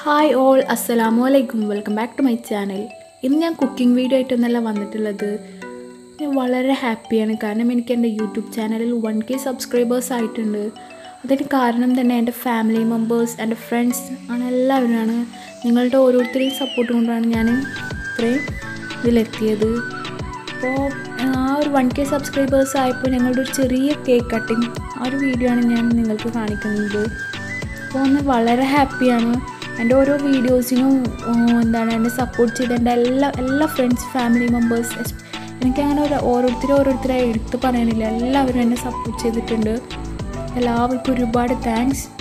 hi all അസ്സലാമു അലൈക്കും welcome back to my channel ഇന്ന് ഞാൻ കുക്കിംഗ് വീഡിയോ ആയിട്ടൊന്നല്ല വന്നിട്ടുള്ളത് ഞാൻ വളരെ ഹാപ്പിയാണ് കാരണം എനിക്ക് എൻ്റെ യൂട്യൂബ് ചാനലിൽ വൺ കെ സബ്സ്ക്രൈബേഴ്സ് ആയിട്ടുണ്ട് അതിന് കാരണം തന്നെ എൻ്റെ ഫാമിലി മെമ്പേഴ്സ് എൻ്റെ ഫ്രണ്ട്സ് ആണ് എല്ലാവരുമാണ് നിങ്ങളുടെ ഓരോരുത്തരെയും സപ്പോർട്ട് കൊണ്ടാണ് ഞാൻ ഇത്രയും ഇതിലെത്തിയത് അപ്പോൾ ആ ഒരു വൺ കെ സബ്സ്ക്രൈബേഴ്സ് ആയപ്പോൾ ഞങ്ങളുടെ ഒരു ചെറിയ കേക്ക് കട്ടിങ് ആ ഒരു വീഡിയോ ആണ് ഞാൻ നിങ്ങൾക്ക് കാണിക്കുന്നത് അപ്പോൾ ഒന്ന് വളരെ ഹാപ്പിയാണ് എൻ്റെ ഓരോ വീഡിയോസിനും എന്താണ് എന്നെ സപ്പോർട്ട് ചെയ്ത എൻ്റെ എല്ലാ എല്ലാ ഫ്രണ്ട്സ് ഫാമിലി മെമ്പേഴ്സ് എനിക്കങ്ങനെ ഒരു ഓരോരുത്തരും ഓരോരുത്തരായി എടുത്ത് പറയാനില്ല എല്ലാവരും എന്നെ സപ്പോർട്ട് ചെയ്തിട്ടുണ്ട് എല്ലാവർക്കും ഒരുപാട് താങ്ക്സ്